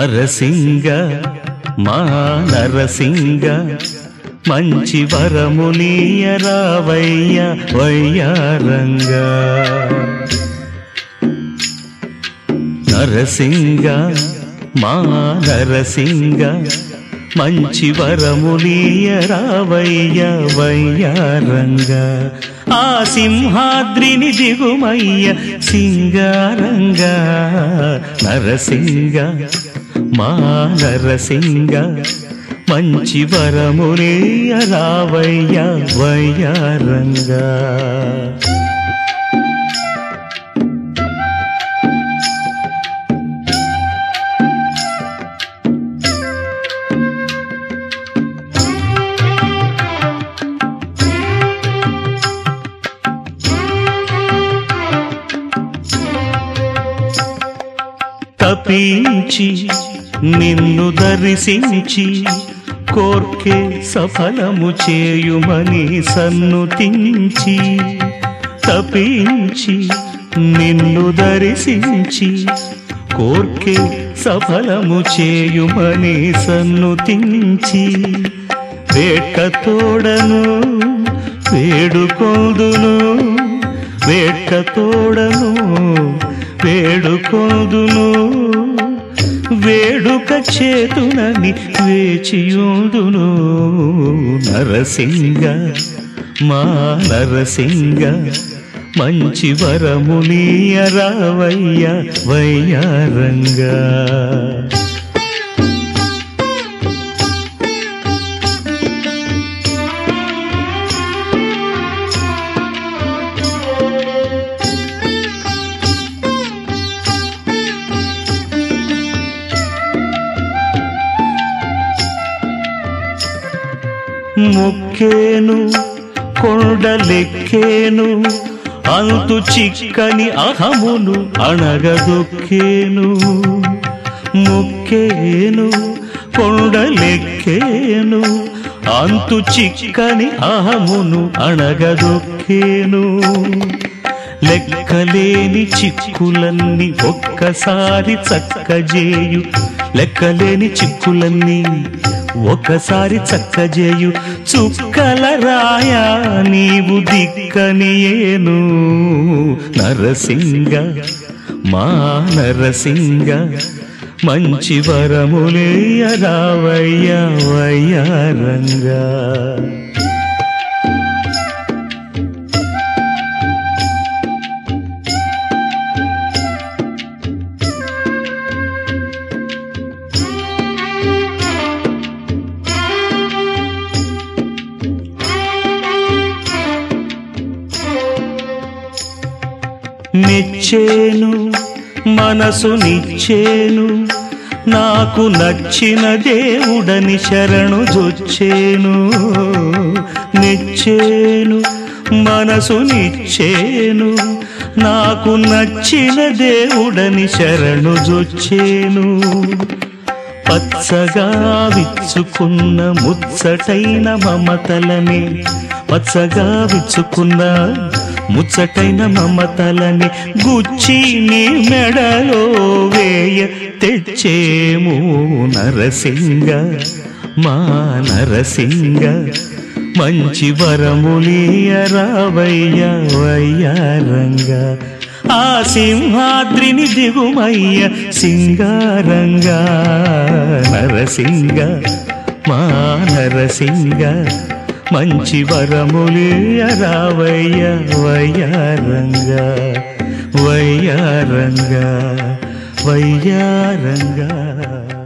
నరసింగ మా నరసింగ మంచి వరములీయరావయ్య వయ్యారంగా నరసింగ మా నరసింగ మంచి వరములీయరావయ్య వయ్యారంగా ఆ సింహాద్రిని దిగుమయ్య సింగారంగా నరసింగ మా నరసింగ మంచి వరములీయరావయ్య వయ్యారంగా తపించి నిన్ను దర్శించి కోర్కే సఫలము చేయుమని సన్నుతించి తపించి నిన్ను దర్శించి కోర్కే సఫలము చేయుమని సన్నుతించి వేట్క తోడను వేడుకొందును వేట్క తోడను వేడుకొందును వేడుక చేతునని వేచియుందును నరసింగ మా నరసింగ మంచి వరములీయరావయ్య వయ్యారంగా ముక్కేను కొండలెక్కేను అంతు చిక్కని అహమును అణగదొక్కేను ముక్కేను కొండలెక్కేను అంతు చిక్కని అహమును అణగదొక్కేను లెక్కలేని చిక్కులన్నీ ఒక్కసారి చక్కజేయు లెక్కలేని చిక్కులన్నీ ఒకసారి చక్కజేయు చుక్కల రాయా నీవు దిక్కనియేను నరసింగ మా నరసింగ మంచి వరములేయరావయ్య వయ్యారంగా నిచ్చేను మనసు నిచ్చేను నాకు నచ్చిన దేవుడని శరణు జొచ్చేను నిచ్చేను మనసు నిచ్చేను నాకు నచ్చిన దేవుడని శరణు జొచ్చేను పచ్చగా విచ్చుకున్న ముచ్చటైన మమతలని పచ్చగా విచ్చుకున్న ముచ్చటైన మమతలని గుచ్చి నీ మెడలో వేయ తెచ్చేము నరసింగ మా నరసింగ మంచి వరములీయరావయ్య వయ్యారంగా ఆ సింహాద్రిని దిగుమయ్య సింగారంగా నరసింగ మా నరసింగ మంచి వరములీయరావయ్య వయ్యారంగా వయ్యారంగా వయ్యారంగా